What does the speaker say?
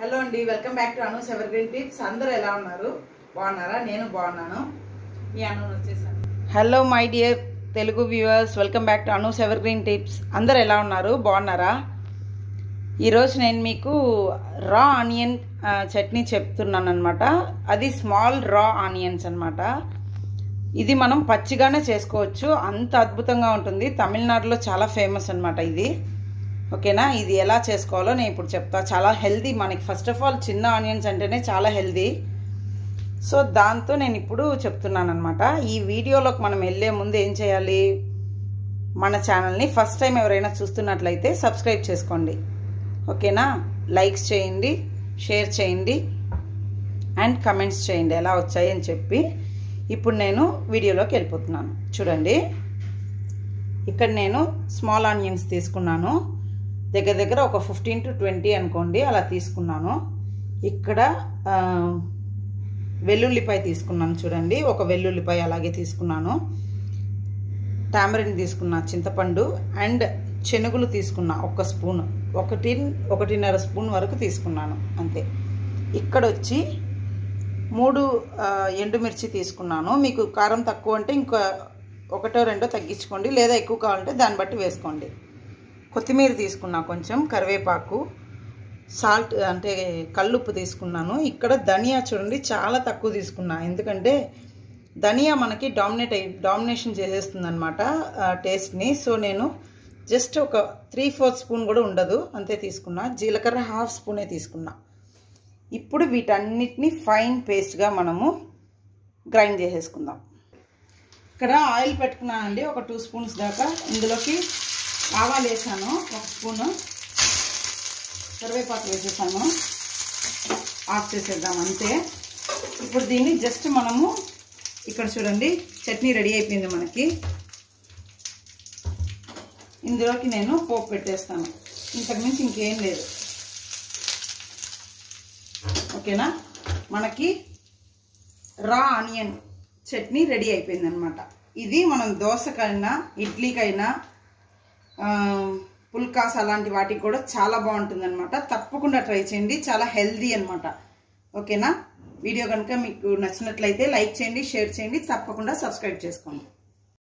hello అండి welcome back to Anu's evergreen tips అందరూ ఎలా ఉన్నారు బాగున్నారా నేను బాగున్నాను మీ అను వచ్చేసాను hello my dear Telugu viewers welcome back to Anu's evergreen tips అందరూ ఎలా ఉన్నారు బాగున్నారా ఈరోజు నేను మీకు రా ఆనియన్ ఆ, చట్నీ చెప్తున్నాను అనమాట అది స్మాల్ రా ఆనియన్స్ అన్నమాట ఇది మనం పచ్చిగానే చేసుకోవచ్చు అంత అద్భుతంగా ఉంటుంది తమిళనాడులో చాలా ఫేమస్ అన్నమాట ఇది ఓకేనా ఇది ఎలా చేసుకోవాలో నేను ఇప్పుడు చెప్తా చాలా హెల్దీ మనకి ఫస్ట్ ఆఫ్ ఆల్ చిన్న ఆనియన్స్ అంటేనే చాలా హెల్దీ సో దాంతో నేను ఇప్పుడు చెప్తున్నాను అనమాట ఈ వీడియోలోకి మనం వెళ్ళే ముందు ఏం చేయాలి మన ఛానల్ని ఫస్ట్ టైం ఎవరైనా చూస్తున్నట్లయితే సబ్స్క్రైబ్ చేసుకోండి ఓకేనా లైక్స్ చేయండి షేర్ చేయండి అండ్ కమెంట్స్ చేయండి ఎలా వచ్చాయి అని చెప్పి ఇప్పుడు నేను వీడియోలోకి వెళ్ళిపోతున్నాను చూడండి ఇక్కడ నేను స్మాల్ ఆనియన్స్ తీసుకున్నాను దగ్గర దగ్గర ఒక ఫిఫ్టీన్ టు ట్వంటీ అనుకోండి అలా తీసుకున్నాను ఇక్కడ ఆ, వెల్లుల్లిపాయ తీసుకున్నాను చూడండి ఒక వెల్లుల్లిపాయ అలాగే తీసుకున్నాను టామరిన్ తీసుకున్నా చింతపండు అండ్ శనగలు తీసుకున్నా ఒక స్పూన్ ఒకటి ఒకటిన్నర స్పూన్ వరకు తీసుకున్నాను అంతే ఇక్కడ వచ్చి మూడు ఆ, ఎండుమిర్చి తీసుకున్నాను మీకు కారం తక్కువ అంటే ఇంకా ఒకటో రెండో తగ్గించుకోండి లేదా ఎక్కువ కావాలంటే దాన్ని బట్టి వేసుకోండి కొత్తిమీర తీసుకున్నా కొంచెం కరివేపాకు సాల్ట్ అంటే కల్లుప్పు తీసుకున్నాను ఇక్కడ ధనియా చూడండి చాలా తక్కువ తీసుకున్నా ఎందుకంటే ధనియా మనకి డామినేట్ అయి డామినేషన్ చేసేస్తుంది అనమాట టేస్ట్ని సో నేను జస్ట్ ఒక త్రీ ఫోర్త్ స్పూన్ కూడా ఉండదు అంతే తీసుకున్నా జీలకర్ర హాఫ్ స్పూనే తీసుకున్నా ఇప్పుడు వీటన్నిటిని ఫైన్ పేస్ట్గా మనము గ్రైండ్ చేసేసుకుందాం ఇక్కడ ఆయిల్ పెట్టుకున్నానండి ఒక టూ స్పూన్స్ దాకా ఇందులోకి ఆవాలు వేసాను ఒక స్పూను కరివేపాకు వేసేసాను ఆఫ్ చేసేద్దాం అంతే ఇప్పుడు దీన్ని జస్ట్ మనము ఇక్కడ చూడండి చట్నీ రెడీ అయిపోయింది మనకి ఇందులోకి నేను పోపు పెట్టేస్తాను ఇంతకుమించి ఇంకేం లేదు ఓకేనా మనకి రా ఆనియన్ చట్నీ రెడీ అయిపోయింది అనమాట ఇది మనం దోశకైనా ఇడ్లీకైనా ఆ, పుల్కాస్ అలాంటి వాటికి కూడా చాలా బాగుంటుంది అనమాట తప్పకుండా ట్రై చేయండి చాలా హెల్దీ అనమాట ఓకేనా వీడియో కనుక మీకు నచ్చినట్లయితే లైక్ చేయండి షేర్ చేయండి తప్పకుండా సబ్స్క్రైబ్ చేసుకోండి